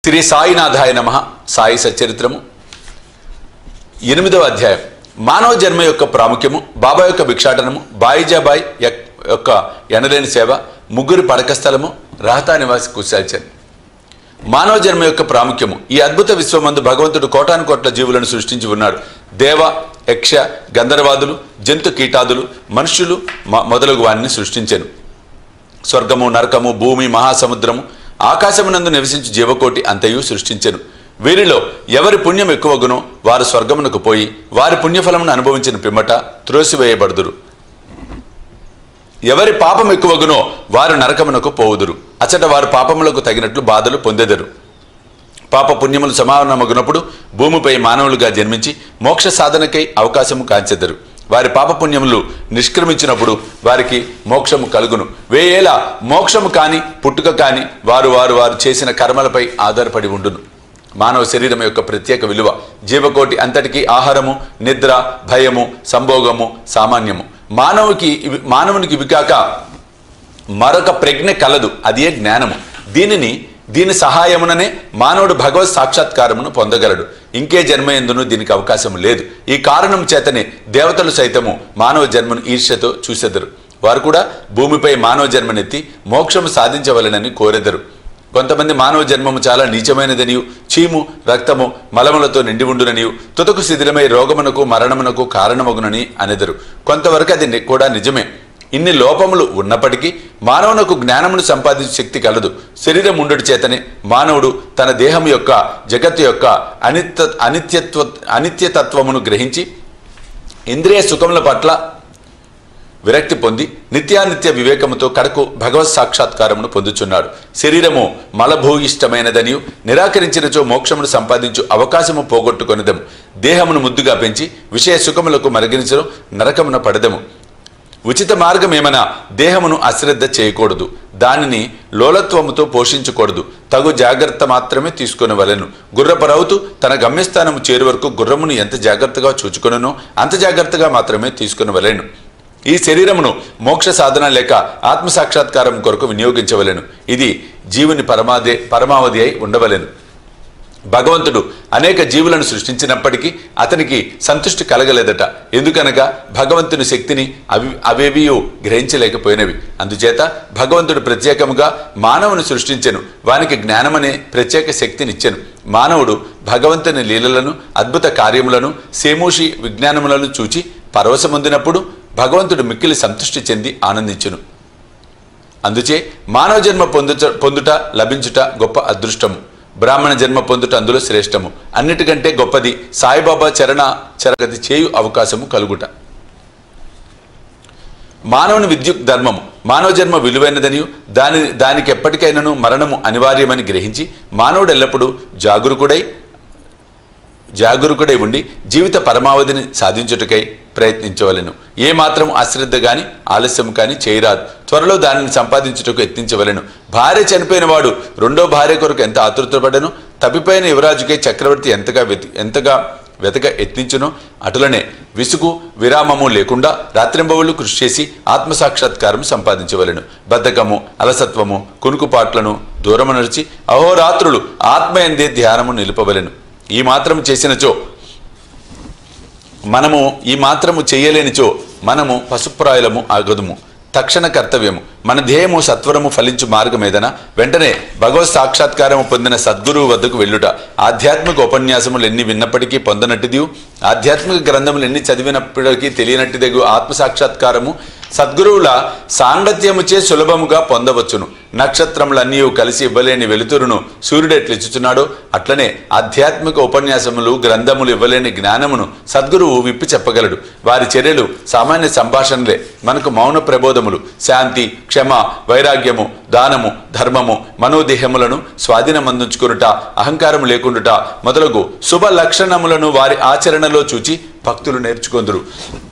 శ్రీ సాయినాథాయ నమ సాయి సచరిత్రము ఎనిమిదవ అధ్యాయం మానవ జన్మ యొక్క ప్రాముఖ్యము బాబా యొక్క భిక్షాటనము బాయిజాబాయ్ యక్- యొక్క ఎనలేని సేవ ముగ్గురి పడక స్థలము రహతా నివాసి కుశాల్చన్ మానవ జన్మ యొక్క ప్రాముఖ్యము ఈ అద్భుత విశ్వమందు భగవంతుడు కోటాను కోట్ల జీవులను సృష్టించి ఉన్నాడు దేవ యక్ష గంధర్వాదులు జంతు కీటాదులు మనుష్యులు మ- మొదలగు వారిని సృష్టించాను స్వర్గము నరకము భూమి మహాసముద్రము ఆకాశమునందు నివసించు జీవకోటి అంతయు సృష్టించెను వీరిలో ఎవరి పుణ్యం ఎక్కువగునో వారు స్వర్గమునకు పోయి వారి పుణ్యఫలమును అనుభవించిన పిమ్మట త్రోసివేయబడుదురు ఎవరి పాపం ఎక్కువగునో వారు నరకమునకు పోవుదురు అచట వారు పాపములకు తగినట్లు బాధలు పొందెదరు పాప పుణ్యములు సమానమగునప్పుడు భూమిపై మానవులుగా జన్మించి మోక్ష సాధనకై అవకాశము కాంచెదరు వారి పాపపుణ్యములు నిష్క్రమించినప్పుడు వారికి మోక్షము కలుగును వేయేల మోక్షము కాని పుట్టుక కాని వారు వారు వారు చేసిన కర్మలపై ఆధారపడి ఉండును మానవ శరీరం యొక్క ప్రత్యేక విలువ జీవకోటి అంతటికీ ఆహారము నిద్ర భయము సంభోగము సామాన్యము మానవుకి ఇవి మానవునికి ఇవి కాక మరొక ప్రజ్ఞ కలదు అదే జ్ఞానము దీనిని దీని సహాయముననే మానవుడు భగవత్ సాక్షాత్కారమును పొందగలడు ఇంకే జన్మ ఎందును దీనికి అవకాశం లేదు ఈ కారణం చేతనే దేవతలు సైతము మానవ జన్మను ఈర్ష్యతో చూసెదరు వారు కూడా భూమిపై మానవ జన్మనెత్తి మోక్షము సాధించవలెనని కోరెదరు కొంతమంది మానవ జన్మము చాలా నీచమైనదనియు చీము రక్తము మలములతో నిండి ఉండుననియు తుదకు శిథిలమై రోగమునకు మరణమునకు కారణమగునని అనెదరు కొంతవరకు అది ని- కూడా నిజమే ఇన్ని లోపములు ఉన్నప్పటికీ మానవునకు జ్ఞానమును సంపాదించే శక్తి కలదు శరీరం ఉండుటి చేతనే మానవుడు తన దేహం యొక్క జగత్తు యొక్క అనిత్య అనిత్యత్వ అనిత్యతత్వమును గ్రహించి ఇంద్రియ సుఖముల పట్ల విరక్తి పొంది నిత్యానిత్య వివేకముతో కడకు భగవత్ సాక్షాత్కారమును పొందుచున్నాడు శరీరము మలభూయిష్టమైనదనియు నిరాకరించినచో మోక్షమును సంపాదించు అవకాశము పోగొట్టుకొనిదము దేహమును ముద్దుగా పెంచి విషయ సుఖములకు మరగించడం నరకమున పడదము ఉచిత మార్గమేమనా దేహమును అశ్రద్ధ చేయకూడదు దానిని లోలత్వముతో పోషించకూడదు తగు జాగ్రత్త మాత్రమే తీసుకొనవలెను గుర్రపు రౌతు తన గమ్యస్థానము చేరు వరకు గుర్రమును ఎంత జాగ్రత్తగా చూచుకొననో అంత జాగ్రత్తగా మాత్రమే తీసుకొనవలెను ఈ శరీరమును మోక్ష సాధన లేక ఆత్మ సాక్షాత్కారం కొరకు వినియోగించవలెను ఇది జీవుని పరమాదే పరమావధి అయి ఉండవలెను భగవంతుడు అనేక జీవులను సృష్టించినప్పటికీ అతనికి సంతృష్టి కలగలేదట ఎందుకనగా భగవంతుని శక్తిని అవి అవేవియు గ్రహించలేకపోయినవి అందుచేత భగవంతుడు ప్రత్యేకముగా మానవుని సృష్టించెను వానికి జ్ఞానమనే ప్రత్యేక శక్తినిచ్చెను మానవుడు భగవంతుని లీలలను అద్భుత కార్యములను సేమూషి విజ్ఞానములను చూచి పరవశమొందినప్పుడు భగవంతుడు మిక్కిలి సంతృష్టి చెంది ఆనందించును అందుచే మానవ జన్మ పొందుట పొందుట లభించుట గొప్ప అదృష్టము బ్రాహ్మణ జన్మ పొందుట అందులో శ్రేష్టము అన్నిటికంటే గొప్పది సాయిబాబా చరణ చరగతి చేయు అవకాశము కలుగుట మానవుని విద్యుత్ ధర్మము మానవ జన్మ విలువైనదనియు దాని దానికి ఎప్పటికైనాను మరణము అనివార్యమని గ్రహించి మానవుడు ఎల్లప్పుడూ జాగరూకుడై జాగరూకుడై ఉండి జీవిత పరమావధిని సాధించుటకై ప్రయత్నించవలెను ఏ మాత్రం అశ్రద్ధ గాని ఆలస్యం కాని చేయరాదు త్వరలో దానిని సంపాదించుటకు యత్నించవలెను భార్య చనిపోయిన వాడు రెండో భార్య కొరకు ఎంత ఆతృతపడను తప్పిపోయిన యువరాజుకే చక్రవర్తి ఎంతగా వెతి ఎంతగా వెతక యత్నించునో అటులనే విసుగు విరామము లేకుండా రాత్రింబవులు కృషి చేసి ఆత్మసాక్షాత్కారం సంపాదించవలెను బద్ధకము అలసత్వము కునుకుపాట్లను దూరము నడిచి అహోరాత్రులు ఆత్మయందే ధ్యానము నిలుపవలెను ఈ మాత్రం చేసినచో మనము ఈ మాత్రము చేయలేనిచో మనము పశుప్రాయులము ఆగదుము తక్షణ కర్తవ్యము మన ధ్యేయము సత్వరము ఫలించు మార్గమేదన వెంటనే భగవత్ సాక్షాత్కారము పొందిన సద్గురువు వద్దకు వెళ్ళుట ఆధ్యాత్మిక ఉపన్యాసములు ఎన్ని విన్నప్పటికీ పొందనట్టిదియు ఆధ్యాత్మిక గ్రంథములు ఎన్ని చదివినప్పటికీ తెలియనట్టిదగు ఆత్మ సాక్షాత్కారము సద్గురువుల సాంగత్యముచే సులభముగా పొందవచ్చును నక్షత్రములన్నీ కలిసి ఇవ్వలేని వెలుతురును సూర్యుడు ఎట్లిచ్చుచున్నాడో అట్లనే ఆధ్యాత్మిక ఉపన్యాసములు గ్రంథములు ఇవ్వలేని జ్ఞానమును సద్గురువు విప్పి చెప్పగలడు వారి చర్యలు సామాన్య సంభాషణలే మనకు మౌన ప్రబోధములు శాంతి క్షమ వైరాగ్యము దానము ధర్మము మనోదేహములను స్వాధీనమందించుకునుట అహంకారం లేకుండుట మొదలగు శుభ లక్షణములను వారి ఆచరణలో చూచి భక్తులు నేర్చుకొందురు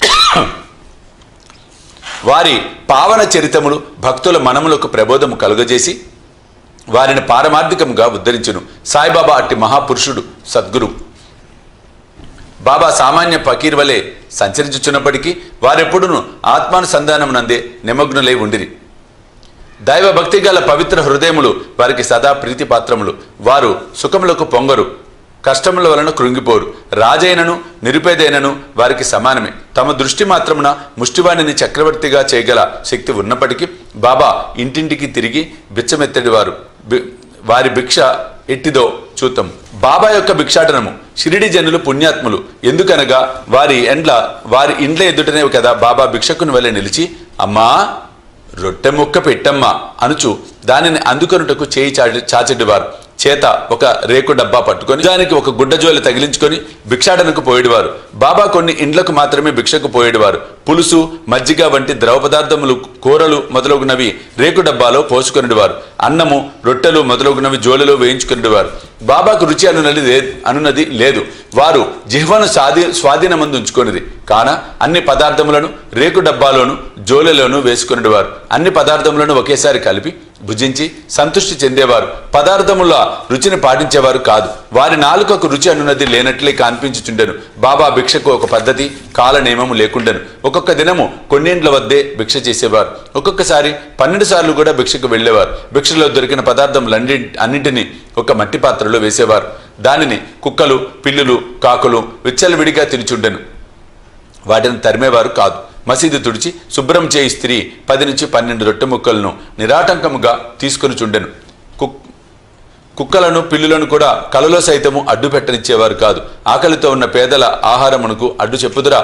వారి పావన చరితములు భక్తుల మనములకు ప్రబోధము కలుగజేసి వారిని పారమార్థికముగా ఉద్ధరించును సాయిబాబా అట్టి మహాపురుషుడు సద్గురు బాబా సామాన్య ఫకీర్ వలె సంచరించుచున్నప్పటికీ వారెప్పుడును ఆత్మానుసంధానమునందే నిమగ్నులై ఉండిరి దైవ భక్తి గల పవిత్ర హృదయములు వారికి సదా ప్రీతిపాత్రములు వారు సుఖములకు పొంగరు కష్టముల వలన కృంగిపోరు రాజైనను నిరుపేదైనను వారికి సమానమే తమ దృష్టి మాత్రమున ముష్టివాణిని చక్రవర్తిగా చేయగల శక్తి ఉన్నప్పటికీ బాబా ఇంటింటికి తిరిగి బిచ్చమెత్తడివారు బి- వారి భిక్ష ఎట్టిదో చూద్దాం బాబా యొక్క భిక్షాటనము షిరిడి జనులు పుణ్యాత్ములు ఎందుకనగా వారి ఎండ్ల వారి ఇండ్ల ఎదుటనే కదా బాబా భిక్షకుని వలె నిలిచి అమ్మా రొట్టె ముక్క పెట్టమ్మా అనుచు దానిని అందుకొనుటకు చేయి చాచి చాచెడివారు చేత ఒక రేకు డబ్బా పట్టుకొని దానికి ఒక గుడ్డ జోలి తగిలించుకొని భిక్షాటనకు పోయేవారు బాబా కొన్ని ఇండ్లకు మాత్రమే భిక్షకు పోయేవారు పులుసు మజ్జిగ వంటి ద్రవ పదార్థములు కూరలు మొదలగునవి రేకు డబ్బాలో పోసుకొనివారు అన్నము రొట్టెలు మొదలగునవి జోలిలో వేయించుకునేవారు బాబాకు రుచి అనున్నది లే అనున్నది లేదు వారు జిహ్వను స్వాధీ స్వాధీనమందు ఉంచుకొనిది కాన అన్ని పదార్థములను రేకు డబ్బాలోను జోలెలోను వేసుకునేవారు అన్ని పదార్థములను ఒకేసారి కలిపి భుజించి సంతృష్టి చెందేవారు పదార్థముల రుచిని పాటించేవారు కాదు వారి నాలుకకు రుచి అనున్నది లేనట్లే కనిపించుచుండెను బాబా భిక్షకు ఒక పద్ధతి కాల నియమము లేకుండెను ఒక్కొక్క దినము కొన్నింట్ల వద్దే భిక్ష చేసేవారు ఒక్కొక్కసారి పన్నెండు సార్లు కూడా భిక్షకు వెళ్ళేవారు భిక్షలో దొరికిన పదార్థములన్ని అన్నింటినీ ఒక మట్టి పాత్రలో వేసేవారు దానిని కుక్కలు పిల్లులు కాకులు విచ్చలవిడిగా తినిచుండెను వాటిని తరిమేవారు కాదు మసీదు తుడిచి శుభ్రం చేయి స్త్రీ పది నుంచి పన్నెండు రొట్టె ముక్కలను నిరాటంకముగా తీసుకొని చుండెను కుక్ కుక్కలను పిల్లులను కూడా కలలో సైతము అడ్డు పెట్టనిచ్చేవారు కాదు ఆకలితో ఉన్న పేదల ఆహారమునకు అడ్డు చెప్పుదురా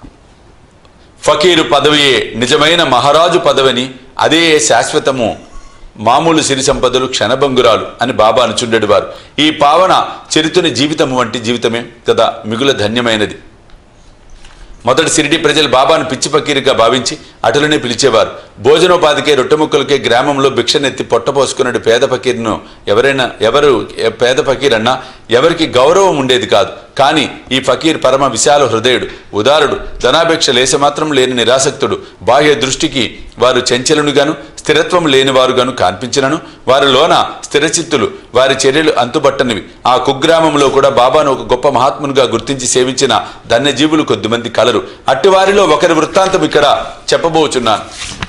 ఫకీరు పదవియే నిజమైన మహారాజు పదవిని అదే శాశ్వతము మామూలు సిరి సంపదలు క్షణభంగురాలు అని బాబా అనుచుండేవారు ఈ పావన చరితుని జీవితము వంటి జీవితమే కదా మిగుల ధన్యమైనది మొదటి సిరిడి ప్రజలు బాబాను పిచ్చి ఫకీరుగా భావించి అటులనే పిలిచేవారు భోజనోపాధికే రొట్టె ముక్కలకే గ్రామంలో భిక్షనెత్తి పొట్టపోసుకున్నాడు పేద ఫకీర్ను ఎవరైనా ఎవరు ఎ- పేద ఫకీర్ అన్నా ఎవరికి గౌరవం ఉండేది కాదు కానీ ఈ ఫకీర్ పరమ విశాల హృదయుడు ఉదారుడు ధనాపేక్ష లేసమాత్రం లేని నిరాసక్తుడు బాహ్య దృష్టికి వారు చంచలునుగాను స్థిరత్వం లేనివారుగాను కనిపించినను వారిలోన స్థిరచిత్తులు వారి చర్యలు అంతుబట్టనివి ఆ కుగ్రామంలో కూడా బాబాను ఒక గొప్ప మహాత్మునిగా గుర్తించి సేవించిన ధన్యజీవులు కొద్దిమంది కలరు అట్టివారిలో ఒకరి వృత్తాంతం ఇక్కడ చెప్పబోచున్నాను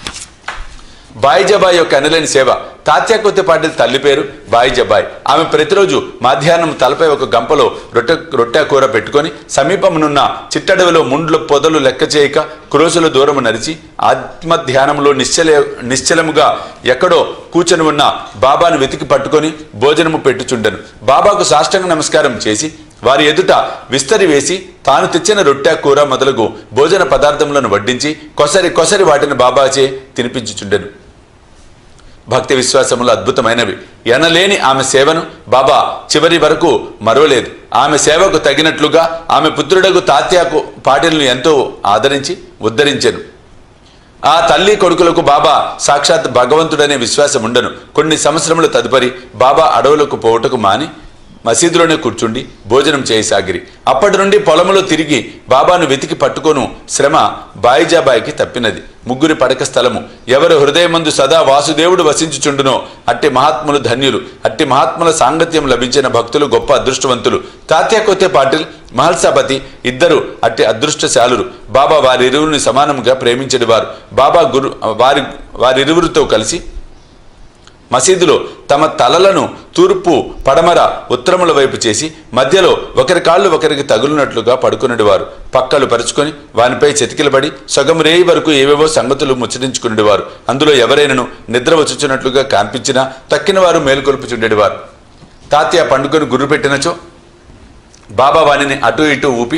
బాయిజబాయ్ యొక్క అనలేని సేవ తాత్యా కొద్దిపాటి తల్లి పేరు బాయిజబాయ్ ఆమె ప్రతిరోజు మధ్యాహ్నం తలపై ఒక గంపలో రొట్టె రొట్టె కూర పెట్టుకొని సమీపమునున్న చిట్టడవిలో ముండ్లు పొదలు లెక్క చేయక క్రోసుల దూరము నడిచి ఆత్మధ్యానంలో నిశ్చల నిశ్చలముగా ఎక్కడో కూర్చొని ఉన్న బాబాను వెతికి పట్టుకొని భోజనము పెట్టుచుండెను బాబాకు సాష్టాంగ నమస్కారం చేసి వారి ఎదుట విస్తరి వేసి తాను తెచ్చిన రొట్టె కూర మొదలగు భోజన పదార్థములను వడ్డించి కొసరి కొసరి వాటిని బాబాచే తినిపించుచుండెను భక్తి విశ్వాసములు అద్భుతమైనవి ఎనలేని ఆమె సేవను బాబా చివరి వరకు మరవలేదు ఆమె సేవకు తగినట్లుగా ఆమె పుత్రుడకు తాత్యాకు పాటిల్ను ఎంతో ఆదరించి ఉద్ధరించెను ఆ తల్లి కొడుకులకు బాబా సాక్షాత్ భగవంతుడనే విశ్వాసం ఉండను కొన్ని సంవత్సరముల తదుపరి బాబా అడవులకు పోవుటకు మాని మసీదులోనే కూర్చుండి భోజనం చేయసాగిరి అప్పటి నుండి పొలములో తిరిగి బాబాను వెతికి పట్టుకొను శ్రమ బాయిజాబాయికి తప్పినది ముగ్గురి పడక స్థలము ఎవరు హృదయమందు సదా వాసుదేవుడు వసించుచుండునో అట్టి మహాత్ములు ధన్యులు అట్టి మహాత్ముల సాంగత్యం లభించిన భక్తులు గొప్ప అదృష్టవంతులు తాత్యాకొత్తే పాటిల్ మహల్సాపతి ఇద్దరు అట్టి అదృష్టశాలురు బాబా వారిరువురిని సమానంగా ప్రేమించడి వారు బాబా గురు వారి వారిరువురితో కలిసి మసీదులో తమ తలలను తూర్పు పడమర ఉత్తరముల వైపు చేసి మధ్యలో ఒకరి కాళ్ళు ఒకరికి తగులునట్లుగా పడుకునేవారు పక్కలు పరుచుకొని వానిపై చెతికిలబడి సగం రేయి వరకు ఏవేవో సంగతులు ముచ్చరించుకునేవారు అందులో ఎవరైనను నిద్ర వచ్చుచున్నట్లుగా కనిపించినా తక్కిన వారు మేలుకొల్పుచుండేవారు తాతయ్య పండుగను గుర్రు పెట్టినచో బాబా వానిని అటు ఇటు ఊపి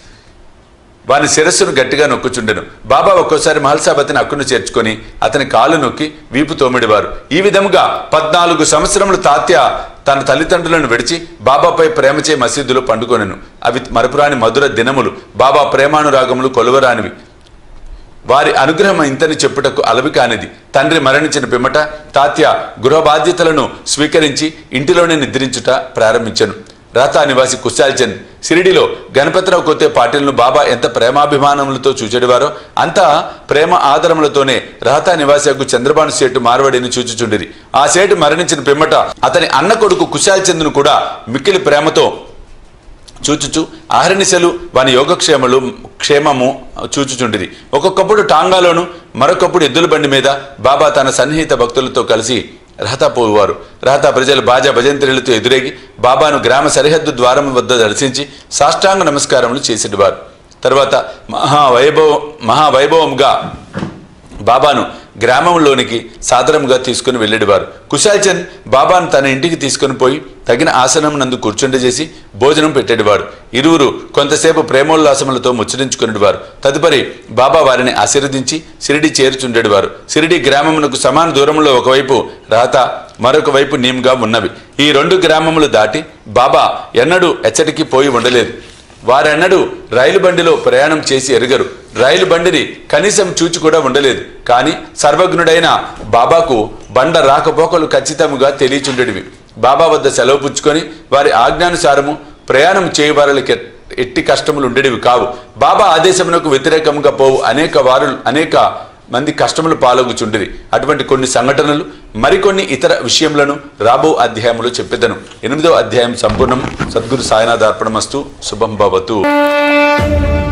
వాని శిరస్సును గట్టిగా నొక్కుచుండెను బాబా ఒక్కోసారి మహల్సాబతిని అక్కును చేర్చుకొని అతని కాలు నొక్కి వీపు తోమిడివారు ఈ విధముగా పద్నాలుగు సంవత్సరములు తాత్య తన తల్లిదండ్రులను విడిచి బాబాపై ప్రేమచే మసీదులో పండుకొనెను అవి మరపురాని మధుర దినములు బాబా ప్రేమానురాగములు కొలువరానివి వారి అనుగ్రహం ఇంతని చెప్పుటకు అలవి కానిది తండ్రి మరణించిన పిమ్మట తాత్య గృహ బాధ్యతలను స్వీకరించి ఇంటిలోనే నిద్రించుట ప్రారంభించను రాతా నివాసి కుశాల్చంద్ సిరిడిలో గణపతిరావు కొత్తే పాటిల్ను బాబా ఎంత ప్రేమాభిమానములతో చూచెడివారో అంత ప్రేమ ఆదరములతోనే రాతా నివాసికు చంద్రబాను సేటు మార్వడిని చూచుచుండిరి ఆ సేటు మరణించిన పిమ్మట అతని అన్న కొడుకు కుశాల్ చంద్ను కూడా మిక్కిలి ప్రేమతో చూచుచు ఆహరణిశలు వాని యోగక్షేమలు క్షేమము చూచుచుండిరి ఒక్కొక్కప్పుడు టాంగాలోను మరొకప్పుడు ఎద్దుల బండి మీద బాబా తన సన్నిహిత భక్తులతో కలిసి రహతా పోయేవారు రహతా ప్రజలు బాజా భజంత్రులతో ఎదురేగి బాబాను గ్రామ సరిహద్దు ద్వారం వద్ద దర్శించి సాష్టాంగ నమస్కారములు చేసేటివారు తర్వాత మహావైభవ మహావైభవంగా బాబాను గ్రామంలోనికి సాదరంగా తీసుకుని వెళ్ళేవారు కుశాల్ చంద్ బాబాను తన ఇంటికి తీసుకుని పోయి తగిన ఆసనం నందు కూర్చుండజేసి భోజనం పెట్టేటివారు ఇరువురు కొంతసేపు ప్రేమోల్లాసములతో ముచ్చరించుకునేవారు తదుపరి బాబా వారిని ఆశీర్వదించి సిరిడి చేరుచుండేవారు సిరిడి గ్రామమునకు సమాన దూరంలో ఒకవైపు రాత మరొక వైపు నీమ్గా ఉన్నవి ఈ రెండు గ్రామములు దాటి బాబా ఎన్నడూ ఎచ్చటికి పోయి ఉండలేదు వారెన్నడూ రైలు బండిలో ప్రయాణం చేసి ఎరగరు రైలు బండిని కనీసం చూచి కూడా ఉండలేదు కానీ సర్వజ్ఞుడైన బాబాకు బండ రాకపోకలు ఖచ్చితముగా తెలియచుండేటివి బాబా వద్ద సెలవు పుచ్చుకొని వారి ఆజ్ఞానుసారము ప్రయాణం చేయవారికి ఎట్టి కష్టములు ఉండేటివి కావు బాబా ఆదేశమునకు వ్యతిరేకంగా పోవు అనేక వారు అనేక మంది కష్టములు పాల్గొచుండిరి అటువంటి కొన్ని సంఘటనలు మరికొన్ని ఇతర విషయములను రాబో అధ్యాయములో చెప్పేదను ఎనిమిదో అధ్యాయం సంపూర్ణం సద్గురు సాయినాథ్ అర్పణమస్తు శుభం భవతు